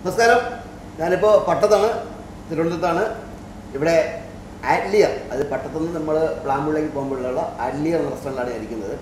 നമസ്കാരം ഞാനിപ്പോൾ പട്ടത്താണ് തിരുവനന്തപുരത്താണ് ഇവിടെ ആറ്റ്ലിയർ അത് പട്ടത്തുനിന്ന് നമ്മൾ പ്ലാമ്പുള്ളിലേക്ക് പോകുമ്പോഴുള്ള ആറ്റ്ലിയർ എന്ന റെസ്റ്റോറൻറ്റിലാണ് ഞാൻ ഇരിക്കുന്നത്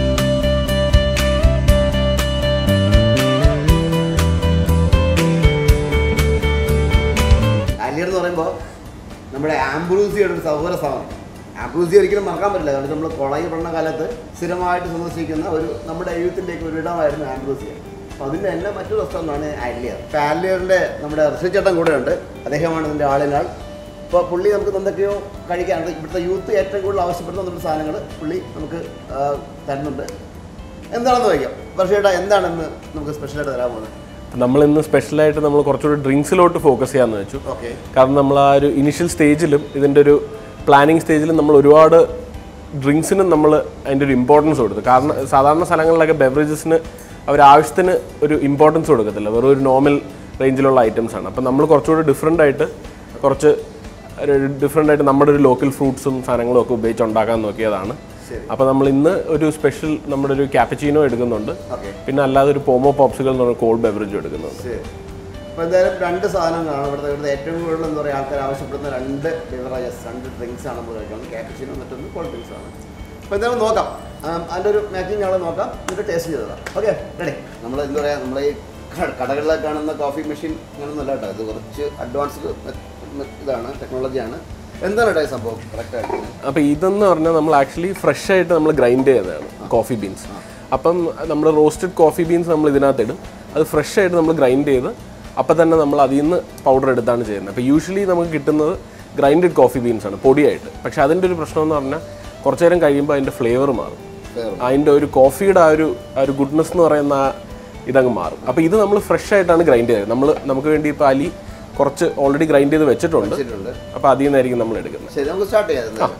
ആറ്റ്ലിയർ എന്ന് പറയുമ്പോൾ നമ്മുടെ ആംബ്രൂസിയുടെ ഒരു സഹോദര സ്ഥാപനം ആംബ്രൂസി ഒരിക്കലും മറക്കാൻ പറ്റില്ല കാരണം നമ്മൾ കോളേജ് പഠന കാലത്ത് സ്ഥിരമായിട്ട് സന്ദർശിക്കുന്ന ഒരു നമ്മുടെ എഴുത്തിൻ്റെയൊക്കെ ഒരു ഇടമായിരുന്നു ആംബ്രൂസിയ അപ്പോൾ അതിൻ്റെ തന്നെ മറ്റൊരു റെസ്റ്റോറൻ്റാണ് ആറ്റ്ലിയർ അപ്പോൾ ആറ്റ്ലിയറിൻ്റെ നമ്മുടെ ഋഷി ചേട്ടൻ കൂടെ ഉണ്ട് അദ്ദേഹമാണ് ഇതിൻ്റെ ആളിനാൾ ഇപ്പോൾ പുള്ളി നമുക്ക് എന്തൊക്കെയോ കഴിക്കാനുണ്ട് ഇവിടുത്തെ യൂത്ത് ഏറ്റവും കൂടുതൽ ആവശ്യപ്പെടുന്ന നമ്മുടെ സാധനങ്ങൾ പുള്ളി നമുക്ക് ആ, തരുന്നുണ്ട് എന്താണെന്ന് വയ്ക്കാം പക്ഷേ ചേട്ടാ എന്താണെന്ന് നമുക്ക് സ്പെഷ്യലായിട്ട് തരാൻ പോകുന്നത് നമ്മൾ ഇന്ന് സ്പെഷ്യലായിട്ട് നമ്മൾ കുറച്ചുകൂടി ഡ്രിങ്ക്സിലോട്ട് ഫോക്കസ് ചെയ്യാമെന്ന് വെച്ചു ഓക്കെ കാരണം നമ്മൾ ആ ഒരു ഇനിഷ്യൽ സ്റ്റേജിലും ഇതിൻ്റെ ഒരു പ്ലാനിങ് സ്റ്റേജിലും നമ്മൾ ഒരുപാട് ഡ്രിങ്ക്സിനും നമ്മൾ അതിൻ്റെ ഒരു ഇമ്പോർട്ടൻസ് കൊടുത്തു കാരണം സാധാരണ സ്ഥലങ്ങളിലൊക്കെ ബെവറേജസിന് അവർ ആവശ്യത്തിന് ഒരു ഇമ്പോർട്ടൻസ് കൊടുക്കത്തില്ല വെറും ഒരു നോർമൽ റേഞ്ചിലുള്ള ഐറ്റംസ് ആണ് അപ്പം നമ്മൾ കുറച്ചുകൂടി ഡിഫറെൻ്റ് ആയിട്ട് കുറച്ച് ഒരു ഡിഫറെൻ്റ് ആയിട്ട് നമ്മുടെ ഒരു ലോക്കൽ ഫ്രൂട്ട്സും സാധനങ്ങളും ഒക്കെ ഉപയോഗിച്ച് ഉണ്ടാക്കാൻ നോക്കിയതാണ് ശരി അപ്പോൾ നമ്മൾ ഇന്ന് ഒരു സ്പെഷ്യൽ നമ്മുടെ ഒരു ക്യാപ്പച്ചീനോ എടുക്കുന്നുണ്ട് ഓക്കെ പിന്നെ അല്ലാതെ ഒരു പോമോ പോപ്സുകൾ എന്ന് പറഞ്ഞ കോൾഡ് ബെവറേജും എടുക്കുന്നുണ്ട് ശരി അപ്പോൾ എന്തായാലും രണ്ട് സാധനങ്ങളാണ് ഇവിടുത്തെ ഇവിടുത്തെ ഏറ്റവും കൂടുതൽ എന്താ പറയുക ആൾക്കാർ ആവശ്യപ്പെടുന്ന രണ്ട് ബിവറേജസ് രണ്ട് ഡ്രിങ്ക്സ് ആണ് നമ്മൾ കഴിക്കുന്നത് ക്യാപ്ച്ചിനോ മറ്റൊന്ന് കോൾഡ് ഡ്രിങ്ക്സ് ആണ് അപ്പോൾ എന്തായാലും നോക്കാം ആം, അതിൻ്റെ ഒരു മേക്കിംഗ് ആളെ നോക്കാം എന്നിട്ട് ടേസ്റ്റ് ചെയ്തതാണ് ഓക്കെ റെഡി നമ്മൾ എന്താ പറയുക നമ്മൾ ഈ ക- കടകളിലൊക്കെ കാണുന്ന കോഫി മെഷീൻ അങ്ങനെയൊന്നുമല്ല കേട്ടോ ഇത് കുറച്ച് അഡ്വാൻസ്ഡ് ഇതാണ് ടെക്നോളജിയാണ് എന്താണ് കേട്ടോ ഈ സംഭവം കറക്റ്റായിട്ട് അപ്പോൾ ഇതെന്ന് പറഞ്ഞാൽ നമ്മൾ ആക്ച്വലി ഫ്രഷ് ആയിട്ട് നമ്മൾ ഗ്രൈൻഡ് ചെയ്തതാണ് കോഫി ബീൻസ് അപ്പം നമ്മൾ റോസ്റ്റഡ് കോഫി ബീൻസ് നമ്മൾ ഇതിനകത്ത് ഇടും അത് ഫ്രഷ് ആയിട്ട് നമ്മൾ ഗ്രൈൻഡ് ചെയ്ത് അപ്പം തന്നെ നമ്മൾ അതിൽ നിന്ന് പൗഡർ എടുത്താണ് ചെയ്യുന്നത് അപ്പോൾ യൂഷ്വലി നമുക്ക് കിട്ടുന്നത് ഗ്രൈൻഡഡ് കോഫി ബീൻസ് ആണ് പൊടിയായിട്ട് പക്ഷേ അതിൻ്റെ ഒരു പ്രശ്നം എന്ന് പറഞ്ഞാൽ കുറച്ച് നേരം കഴിയുമ്പോൾ അതിൻ്റെ ഫ്ലേവർ മാറും Flavour അതിൻ്റെ ഒരു കോഫിയുടെ ആ ഒരു ആ ഒരു ഗുഡ്നെസ് എന്ന് പറയുന്ന ആ ഇതങ്ങ് മാറും അപ്പോൾ ഇത് നമ്മൾ ഫ്രഷ് ആയിട്ടാണ് ഗ്രൈൻഡ് ചെയ്തത് നമ്മൾ നമുക്ക് വേണ്ടി ഇപ്പോൾ അലി കുറച്ച് ഓൾറെഡി ഗ്രൈൻഡ് ചെയ്ത് വെച്ചിട്ടുണ്ട് വെച്ചിട്ടുണ്ട് അപ്പോൾ അതിൽ നിന്നായിരിക്കും നമ്മൾ എടുക്കുന്നത് ശരി നമുക്ക് സ്റ്റാർട്ട് ചെയ്യാം എന്തായാലും.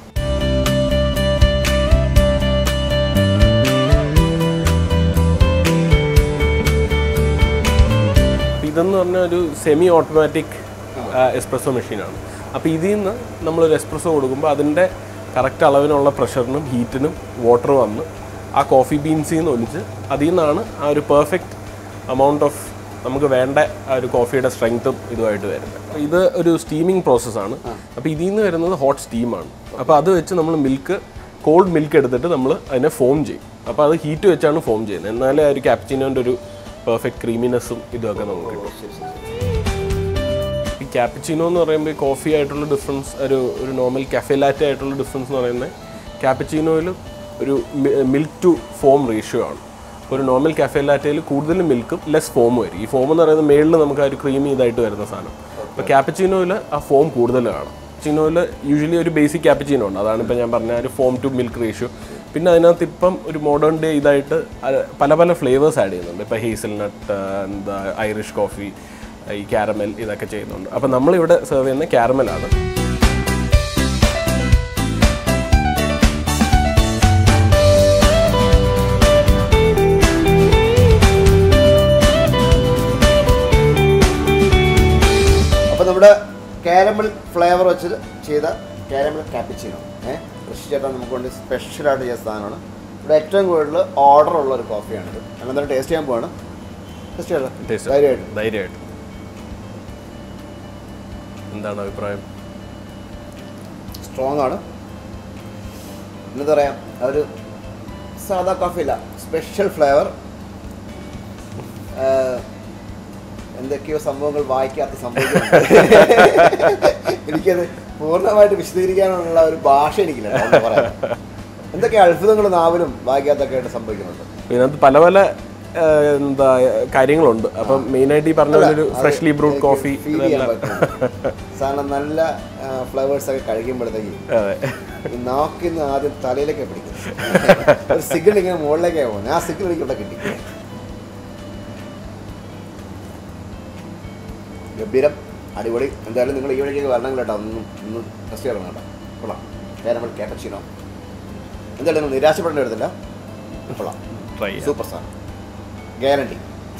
അപ്പോൾ ഇതെന്ന് പറഞ്ഞ ഒരു സെമി ഓട്ടോമാറ്റിക് എസ്പ്രസോ മെഷീനാണ് അപ്പോൾ ഇതിൽ നിന്ന് നമ്മളൊരു എസ്പ്രസോ കൊടുക്കുമ്പോൾ അതിൻ്റെ കറക്റ്റ് അളവിനുള്ള പ്രഷറിനും ഹീറ്റിനും വാട്ടർ വന്ന് ആ കോഫി ബീൻസിൽ നിന്ന് ഒലിച്ച് അതിൽ നിന്നാണ് ആ ഒരു പെർഫെക്റ്റ് എമൗണ്ട് ഓഫ് നമുക്ക് വേണ്ട ആ ഒരു കോഫിയുടെ സ്ട്രെങ്ത്തും ഇതുമായിട്ട് വരുന്നത് അപ്പോൾ ഇത് ഒരു സ്റ്റീമിംഗ് പ്രോസസ്സാണ് അപ്പോൾ ഇതിൽ നിന്ന് വരുന്നത് ഹോട്ട് സ്റ്റീമാണ് അപ്പോൾ അത് വെച്ച് നമ്മൾ മിൽക്ക് കോൾഡ് മിൽക്ക് എടുത്തിട്ട് നമ്മൾ അതിനെ ഫോം ചെയ്യും അപ്പോൾ അത് ഹീറ്റ് വെച്ചാണ് ഫോം ചെയ്യുന്നത് എന്നാലേ ആ ഒരു ക്യാപ്ച്ചിനോൻ്റെ ഒരു പെർഫെക്റ്റ് ക്രീമിനെസ്സും ഇതൊക്കെ നമുക്ക് കിട്ടും ശരി ശരി ശരി ഈ ക്യാപ്പച്ചിനോ എന്ന് പറയുമ്പോൾ ഈ കോഫി ആയിട്ടുള്ള ഡിഫറൻസ് ഒരു ഒരു നോർമൽ കഫേ ലാറ്റെ ആയിട്ടുള്ള ഡിഫറൻസ് എന്ന് പറയുന്നത് ക്യാപ്പച്ചിനോയിൽ ഒരു മിൽക്ക് ടു ഫോം റേഷ്യോ ആണ് അപ്പോൾ ഒരു നോർമൽ കഫേ ലാറ്റയിൽ കൂടുതൽ മിൽക്കും ലെസ് ഫോമും വരും ഈ ഫോം എന്ന് പറയുന്നത് മേളിൽ നമുക്ക് ആ ഒരു ക്രീമി ഇതായിട്ട് വരുന്ന സാധനം അപ്പോൾ ക്യാപ്പച്ചിനോയിൽ ആ ഫോം കൂടുതലാണ് ചിനോയിൽ യൂഷ്വലി ഒരു ബേസിക് ക്യാപ്പച്ചിനോ ഉണ്ട് അതാണ് ഇപ്പോൾ ഞാൻ പറഞ്ഞ ആ ഒരു ഫോം ടു മിൽക്ക് റേഷ്യോ പിന്നെ അതിനകത്ത് ഇപ്പം ഒരു മോഡേൺ ഡേ ഇതായിട്ട് അത് പല പല ഫ്ലേവേഴ്സ് ആഡ് ചെയ്യുന്നുണ്ട് ഇപ്പോൾ ഹേസൽനട്ട് എന്താ ഐറിഷ് കോഫി ഈ ക്യാരമൽ ഇതൊക്കെ ചെയ്യുന്നുണ്ട് അപ്പം നമ്മളിവിടെ സെർവ് ചെയ്യുന്ന ക്യാരമലാണ് അപ്പോൾ നമ്മുടെ കാരമൽ ഫ്ലേവർ വെച്ച് ചെയ്ത കാരമൽ കാപ്പിച്ചിനോ ഏഹ് ഋഷി ചേട്ടൻ നമുക്ക് വേണ്ടി സ്പെഷ്യലായിട്ട് ചെയ്ത സാധനമാണ് ഇവിടെ ഏറ്റവും കൂടുതൽ ഓർഡർ ഉള്ള ഒരു കോഫിയാണിത് ഞാൻ എന്തായാലും ടേസ്റ്റ് ചെയ്യാൻ പോവാണ് ടേസ്റ്റ് ചെയ്യണം Taste. ധൈര്യമായിട്ട് ധൈര്യമായിട്ട് എന്താണ് അഭിപ്രായം സ്ട്രോങ് ആണ് എന്താ പറയാ അതൊരു സാധാ കോഫി അല്ല സ്പെഷ്യൽ ഫ്ലേവർ എന്തൊക്കെയോ സംഭവങ്ങൾ വായിക്കാത്ത സംഭവിക്കുന്നുണ്ട് എനിക്കത് പൂർണ്ണമായിട്ട് വിശദീകരിക്കാനുള്ള ഒരു ഭാഷ എനിക്കില്ല കേട്ടോ, ഒന്ന് പറയാൻ എന്തൊക്കെ അത്ഭുതങ്ങൾ നാവിലും വായിക്കാത്തൊക്കെ ആയിട്ട് സംഭവിക്കുന്നുണ്ട് ഇതിനകത്ത് പല പല ആ, എന്താ കാര്യങ്ങളുണ്ട് അപ്പം മെയിനായിട്ട് ഈ പറഞ്ഞ പോലെ ഒരു ഫ്രഷ്ലി ബ്രൂഡ് കോഫി ഫീൽ ചെയ്യാൻ പറ്റും സാധനം നല്ല ഫ്ലേവേഴ്സ് ഒക്കെ കഴിക്കുമ്പോഴത്തേക്ക് അതെ ഈ നാക്കിന്ന് ആദ്യം തലയിലേക്ക് പിടിക്കും ഒരു സിഗ്നൽ ഇങ്ങനെ മുകളിലേക്കാണ് പോകുന്നത് ആ സിഗ്നൽ എനിക്ക് ഇവിടെ കിട്ടി ഗംഭീരം അടിപൊളി എന്തായാലും നിങ്ങൾ ഈ വഴിക്കൊക്കെ വരണം കേട്ടോ ഒന്ന് ഒന്ന് ടെസ്റ്റ് ചെയ്യണം കേട്ടോ കൊള്ളാം കാരമൽ കാപ്പച്ചിനോ എന്തായാലും നിങ്ങൾ നിരാശപ്പെടേണ്ടി വരത്തില്ല കൊള്ളാം ട്രൈ ചെയ്യാം സൂപ്പർ സാധനം ഗ്യാരണ്ടി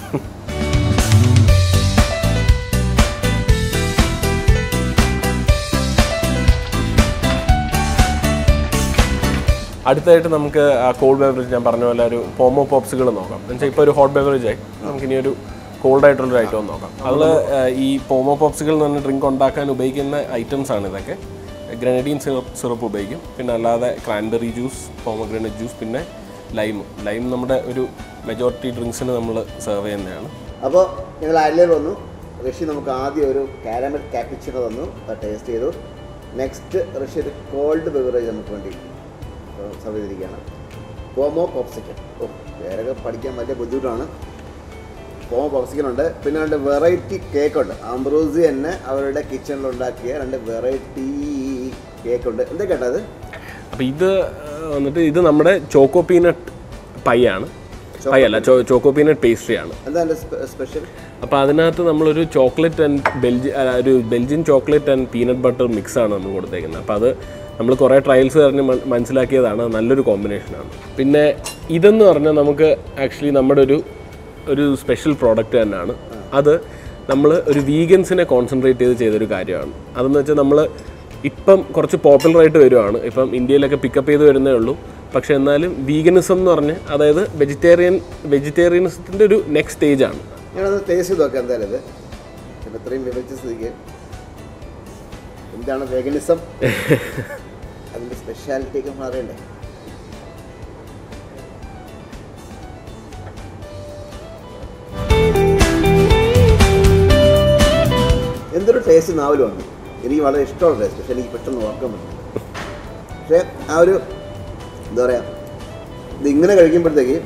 അടുത്തായിട്ട് നമുക്ക് ആ കോൾഡ് ബെവറേജ് ഞാൻ പറഞ്ഞ പോലെ ഒരു പോമോ പോപ്സുകൾ നോക്കാം എന്ന് വെച്ചാൽ ഇപ്പോൾ ഒരു ഹോട്ട് ബെവറേജ് ആയി നമുക്കിനി ഒരു കോൾഡ് ആയിട്ടുള്ളൊരു ഐറ്റം ഒന്ന് നോക്കാം അതിൽ ഈ പോമോ പോപ്സികൾ എന്ന് പറഞ്ഞ ഡ്രിങ്ക് ഉണ്ടാക്കാൻ ഉപയോഗിക്കുന്ന ഐറ്റംസ് ആണ് ഇതൊക്കെ ഗ്രനഡീൻ സിറപ്പ് സിറപ്പ് ഉപയോഗിക്കും പിന്നെ അല്ലാതെ ക്രാൻബെറി ജ്യൂസ് പോമോഗ്രാനൈറ്റ് ജ്യൂസ് പിന്നെ ലൈം ലൈം നമ്മുടെ ഒരു മെജോറിറ്റി ഡ്രിങ്ക്സിന് നമ്മൾ സെർവ് ചെയ്യുന്നതാണ് അപ്പോൾ ഞങ്ങൾ അയലിൽ വന്നു ഋഷി നമുക്ക് ആദ്യം ഒരു കാരമൽ കാപ്പിച്ചിനോ തന്നു അത് ടേസ്റ്റ് ചെയ്തു നെക്സ്റ്റ് ഋഷി ഒരു കോൾഡ് ബെവറേജ് നമുക്ക് വേണ്ടി സർവ് ചെയ്തിരിക്കുകയാണ് പോമോ പോപ്സിക്കൻ ഓ പേരൊക്കെ പഠിക്കാൻ വലിയ ബുദ്ധിമുട്ടാണ് പോമോ പോപ്സിക്കൻ ഉണ്ട് പിന്നെ രണ്ട് വെറൈറ്റി കേക്ക് ഉണ്ട് ആംബ്രൂസി തന്നെ അവരുടെ കിച്ചണിൽ ഉണ്ടാക്കിയ രണ്ട് വെറൈറ്റി കേക്ക് ഉണ്ട് എന്തൊക്കെയാണ് അത് അപ്പോൾ ഇത് ആ, വന്നിട്ട് ഇത് നമ്മുടെ ചോക്കോ പീനട്ട് പൈ ആണ് പൈ അല്ല ചോക്കോ പീനട്ട് പേസ്ട്രി ആണ് എന്താ എൻ്റെ സ്പെഷ്യൽ അപ്പോൾ അതിനകത്ത് നമ്മളൊരു ചോക്ലേറ്റ് ആൻഡ് ബെൽജി അല്ല, ഒരു Belgian chocolate and peanut butter mix ആണ് നമ്മൾ കൊടുത്തേക്കുന്നത് അപ്പോൾ അത് നമ്മൾ കുറേ ട്രയൽസ് പറഞ്ഞ് മൻ- മനസ്സിലാക്കിയതാണ് നല്ലൊരു കോമ്പിനേഷനാണ് പിന്നെ ഇതെന്ന് പറഞ്ഞാൽ നമുക്ക് ആക്ച്വലി നമ്മുടെ ഒരു ഒരു സ്പെഷ്യൽ പ്രോഡക്റ്റ് തന്നെയാണ് അത് നമ്മൾ ഒരു വീഗൻസിനെ കോൺസെൻട്രേറ്റ് ചെയ്ത് ചെയ്തൊരു കാര്യമാണ് അതെന്ന് വെച്ചാൽ നമ്മൾ ഇപ്പം കുറച്ച് പോപ്പുലറായിട്ട് വരുവാണ് ഇപ്പം ഇന്ത്യയിലൊക്കെ പിക്കപ്പ് ചെയ്ത് വരുന്നേ ഉള്ളൂ പക്ഷെ എന്നാലും വീഗനിസം എന്ന് പറഞ്ഞ് അതായത് വെജിറ്റേറിയൻ വെജിറ്റേറിയനിസത്തിൻ്റെ ഒരു നെക്സ്റ്റ് സ്റ്റേജ് ആണ് ഞാനത് ടേസ്റ്റ് ചെയ്ത് നോക്കാം എന്തായാലും ഇത് പിന്നെ ഇത്രയും വിവരിച്ച സ്ഥിതിക്ക് എന്താണ് വെഗനിസം അതിൻ്റെ സ്പെഷ്യാലിറ്റി ഒക്കെ നമ്മൾ അറിയണ്ടേ എന്തൊരു ടേസ്റ്റ് നാവിൽ വന്നു എനിക്ക് വളരെ ഇഷ്ടമുള്ള ടേസ്റ്റ് പക്ഷെ എനിക്ക് പെട്ടെന്ന് ഓർക്കാൻ പറ്റില്ല പക്ഷേ ആ ഒരു എന്താ പറയുക ഇതിങ്ങനെ കഴിക്കുമ്പോഴത്തേക്ക്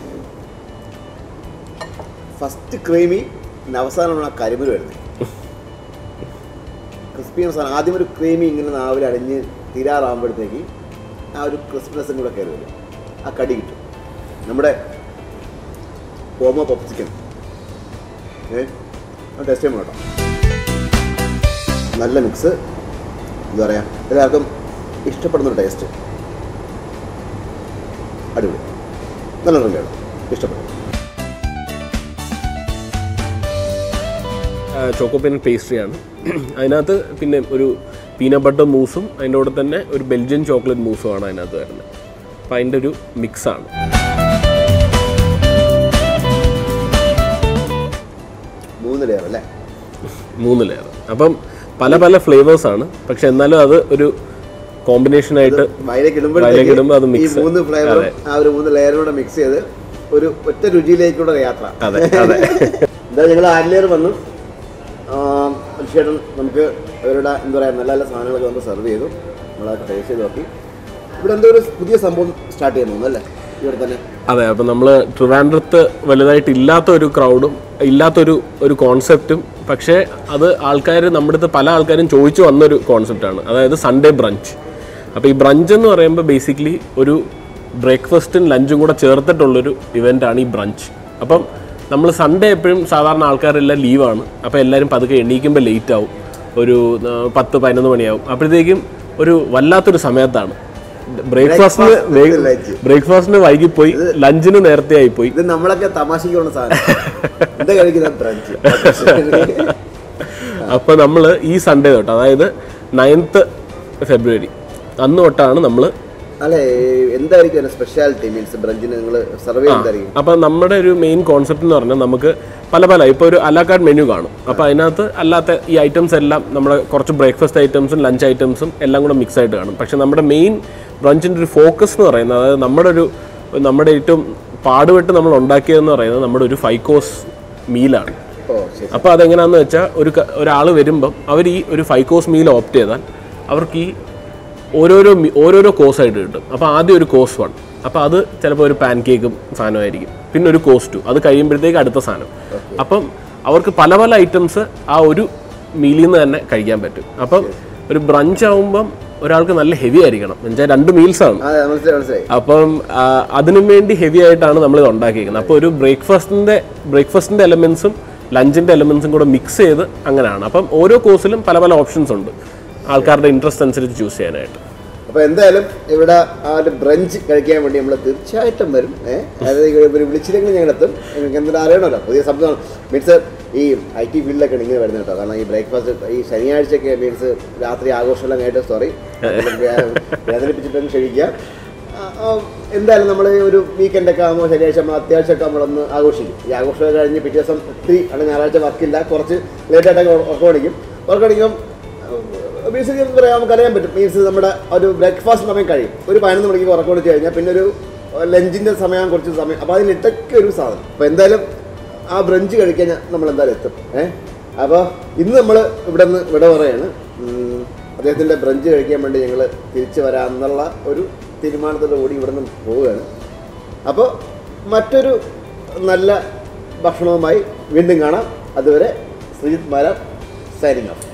ഫസ്റ്റ് ക്രീമി പിന്നെ അവസാനമാണ് ആ കരിമ്പ് വരുന്നത് ക്രിസ്പിയാണ് സാധനം ആദ്യം ഒരു ക്രീമി ഇങ്ങനെ നാവിൽ അടിഞ്ഞ് തീരാറാകുമ്പോഴത്തേക്ക് ആ ഒരു ക്രിസ്പിനെസ്സും കൂടെ കയറി വരും ആ കടി കിട്ടും നമ്മുടെ പോമോ പപ്സിക്കൻ ഏ ടേസ്റ്റ് ചെയ്യുമ്പോൾ കേട്ടോ നല്ല മിക്സ് എന്താ പറയുക എല്ലാവർക്കും ഇഷ്ടപ്പെടുന്നൊരു ടേസ്റ്റ് അടിപൊളി നല്ല ഡ്രിങ്കാണ് ഇഷ്ടപ്പെട്ടു ചോക്കോ പീനട്ട് പേസ്ട്രിയാണ് അതിനകത്ത് പിന്നെ ഒരു പീനട്ട് ബട്ടർ മൂസും അതിൻ്റെ കൂടെ തന്നെ ഒരു ബെൽജിയൻ ചോക്ലേറ്റ് മൂസും ആണ് അതിനകത്ത് വരുന്നത് അപ്പോൾ അതിൻ്റെ ഒരു മിക്സാണ് മൂന്ന് ലെയർ അല്ലേ മൂന്ന് ലെയർ അപ്പം പല പല ഫ്ലേവേഴ്സാണ് പക്ഷെ എന്നാലും അത് ഒരു കോമ്പിനേഷനായിട്ട് വയലേക്ക് വയലേക്ക് ഇടുമ്പോൾ അത് ഈ mix. മൂന്ന് ഫ്ലേവറും അതെ. ആ ഒരു മൂന്ന് ലെയറും കൂടെ മിക്സ് ചെയ്ത് ഒരു ഒറ്റ രുചിയിലേക്കൂടെ യാത്ര അതെ അതെ എന്താ ഞങ്ങൾ ആരിലേർ വന്നു തീർച്ചയായിട്ടും നമുക്ക് അവരുടെ എന്താ പറയുക നല്ല നല്ല സാധനങ്ങളൊക്കെ വന്ന് സെർവ് ചെയ്തു നമ്മളതൊക്കെ ടേസ്റ്റ് ചെയ്ത് നോക്കി ഇവിടെ എന്തോ ഒരു പുതിയ സംഭവം സ്റ്റാർട്ട് ചെയ്യുന്നു അല്ലേ ഇവിടെ തന്നെ അതെ അപ്പം നമ്മൾ ട്രിവാൻഡ്രത്ത് വലുതായിട്ട് ഇല്ലാത്ത ഒരു ക്രൗഡും ഇല്ലാത്തൊരു ഒരു കോൺസെപ്റ്റും പക്ഷേ അത് ആൾക്കാർ നമ്മുടെ അടുത്ത് പല ആൾക്കാരും ചോദിച്ചു വന്നൊരു കോൺസെപ്റ്റാണ് അതായത് സൺഡേ ബ്രഞ്ച് അപ്പോൾ ഈ ബ്രഞ്ച് എന്ന് പറയുമ്പോൾ ബേസിക്കലി ഒരു ബ്രേക്ക്ഫാസ്റ്റും ലഞ്ചും കൂടെ ചേർത്തിട്ടുള്ളൊരു ഇവൻ്റാണ് ഈ ബ്രഞ്ച് അപ്പം നമ്മൾ സൺഡേ എപ്പോഴും സാധാരണ ആൾക്കാരെല്ലാം ലീവാണ് അപ്പോൾ എല്ലാവരും പതുക്കെ എണീക്കുമ്പോൾ ലേറ്റ് ആവും ഒരു ആ, പത്ത് പതിനൊന്ന് മണിയാവും അപ്പോഴത്തേക്കും ഒരു വല്ലാത്തൊരു സമയത്താണ് ബ്രേക്ക്ഫാസ്റ്റിന് Breakfast lunch. ബ്രേക്ക്ഫാസ്റ്റിന് വൈകിപ്പോയി ലഞ്ചിന് നേരത്തെ ആയിപ്പോയി ഇത് നമ്മളൊക്കെ തമാശയ്ക്കുള്ള സാധനം എന്താ കഴിക്കുന്ന ബ്രഞ്ച് അപ്പോൾ നമ്മൾ ഈ സൺഡേ തൊട്ട് അതായത് നയൻത്ത് ഫെബ്രുവരി അന്ന് തൊട്ടാണ് നമ്മൾ അല്ലെ എന്തായിരിക്കും അതിന്റെ സ്പെഷ്യാലിറ്റി മീൻസ് ബ്രഞ്ചിന് നിങ്ങൾ സർവേ എന്തായിരിക്കും അപ്പോൾ നമ്മുടെ ഒരു മെയിൻ കോൺസെപ്റ്റ് എന്ന് പറഞ്ഞാൽ നമുക്ക് പല പല ഇപ്പോൾ ഒരു അലാക്കാർഡ് മെനു കാണും അപ്പോൾ അതിനകത്ത് അല്ലാത്ത ഈ ഐറ്റംസ് എല്ലാം നമ്മുടെ കുറച്ച് ബ്രേക്ക്ഫാസ്റ്റ് ഐറ്റംസും ലഞ്ച് ഐറ്റംസും എല്ലാം കൂടെ മിക്സ് ആയിട്ട് കാണും പക്ഷേ നമ്മുടെ മെയിൻ ബ്രഞ്ചിൻ്റെ ഒരു ഫോക്കസ് എന്ന് പറയുന്നത് അതായത് നമ്മുടെ ഒരു നമ്മുടെ ഏറ്റവും പാടുപെട്ട് നമ്മൾ ഉണ്ടാക്കിയതെന്ന് പറയുന്നത് നമ്മുടെ ഒരു ഫൈവ് കോഴ്സ് മീലാണ് ഓ ശരി അപ്പോൾ അതെങ്ങനെയാണെന്ന് വെച്ചാൽ ഒരു ഒരാൾ വരുമ്പം അവർ ഈ ഒരു ഫൈവ് കോഴ്സ് മീൽ ഓപ്റ്റ് ചെയ്താൽ അവർക്ക് ഈ ഓരോരോ മി- ഓരോരോ കോഴ്സായിട്ട് കിട്ടും അപ്പോൾ ആദ്യം ഒരു കോഴ്സ് വൺ അപ്പോൾ അത് ചിലപ്പോൾ ഒരു പാൻ കേക്കും സാധനമായിരിക്കും പിന്നെ ഒരു കോഴ്സ് ടു അത് കഴിയുമ്പോഴത്തേക്ക് അടുത്ത സാധനം അപ്പം അവർക്ക് പല പല ഐറ്റംസ് ആ ഒരു മീലിൽ നിന്ന് തന്നെ കഴിക്കാൻ പറ്റും അപ്പം ഒരു ബ്രഞ്ച് ആവുമ്പം ഒരാൾക്ക് നല്ല ഹെവി ആയിരിക്കണം എന്നുവെച്ചാൽ രണ്ട് മീൽസാണ് അതെ മനസ്സിലായി മനസ്സിലായി അപ്പം ആ, അതിനും വേണ്ടി ഹെവി ആയിട്ടാണ് നമ്മൾ ഇത് ഉണ്ടാക്കിയിരിക്കുന്നത് അപ്പോൾ ഒരു ബ്രേക്ക്ഫാസ്റ്റിൻ്റെ ബ്രേക്ക്ഫാസ്റ്റിൻ്റെ എലമെൻസും ലഞ്ചിൻ്റെ എലമെൻസും കൂടെ മിക്സ് ചെയ്ത് അങ്ങനെയാണ് അപ്പം ഓരോ കോഴ്സിലും പല പല ഓപ്ഷൻസ് ഉണ്ട് ആൾക്കാരുടെ ഇൻട്രസ്റ്റ് അനുസരിച്ച് ചൂസ് ചെയ്യാനായിട്ട് അപ്പൊ എന്തായാലും ഇവിടെ ആ ഒരു ബ്രഞ്ച് കഴിക്കാൻ വേണ്ടി നമ്മൾ തീർച്ചയായിട്ടും വരും ഏഹ് അതായത് ഇവർ വിളിച്ചില്ലെങ്കിൽ ഞങ്ങൾ എത്തും നിങ്ങൾക്ക് എന്തെങ്കിലും അറിയണമല്ലോ പുതിയ ശബ്ദമാണ് മീൻസ് ഈ ഐ ടി ഫീൽഡിലൊക്കെ ഇങ്ങനെ വരുന്നത് കേട്ടോ കാരണം ഈ ബ്രേക്ക്ഫാസ്റ്റ് ഈ ശനിയാഴ്ചയൊക്കെ മീൻസ് രാത്രി ആഘോഷമെല്ലാം കേട്ട് സോറി വേദനിപ്പിച്ചിട്ടൊന്നും ക്ഷമിക്കുക ആ, ആ, എന്തായാലും നമ്മൾ ഒരു വീക്കെൻഡ് ഒക്കെ ആകുമ്പോൾ ശനിയാഴ്ച നമ്മൾ അത്യാവശ്യമൊക്കെ നമ്മളൊന്ന് ആഘോഷിക്കും ഈ ആഘോഷം കഴിഞ്ഞ് പിറ്റേ ദിവസം ഒത്തിരി അല്ലെങ്കിൽ ഞായറാഴ്ച വർക്കില്ല കുറച്ച് ലേറ്റായിട്ടൊക്കെ ഉറക്കം അടിക്കും ഉറക്കം അടിക്കും ബേസിക്കലി എന്ന് പറയാൻ നമുക്ക് അറിയാൻ പറ്റും മീൻസ് നമ്മുടെ ഒരു ബ്രേക്ക്ഫാസ്റ്റ് സമയം കഴിയും ഒരു പതിനൊന്ന് മണിക്ക് ഉറക്കം അടിച്ച് കഴിഞ്ഞാൽ പിന്നെ ഒരു ലഞ്ചിൻ്റെ സമയം കുറച്ച് സമയം അപ്പോൾ അതിനിട്ടൊക്കെ ഒരു സാധനം അപ്പോൾ എന്തായാലും ആ ബ്രഞ്ച് കഴിക്കാൻ നമ്മൾ എന്തായാലും എത്തും ഏഹ് അപ്പോൾ ഇന്ന് നമ്മൾ ഇവിടെ നിന്ന് ഇവിടെ പറയാണ് ഉം, അദ്ദേഹത്തിൻ്റെ ബ്രഞ്ച് കഴിക്കാൻ വേണ്ടി ഞങ്ങൾ തിരിച്ചു വരാമെന്നുള്ള ഒരു തീരുമാനത്തോടു കൂടി ഇവിടെ നിന്ന് പോവുകയാണ് അപ്പോൾ മറ്റൊരു നല്ല ഭക്ഷണവുമായി വീണ്ടും കാണാം അതുവരെ ശ്രീജിത് മാരാർ സൈനിങ് ഓഫ്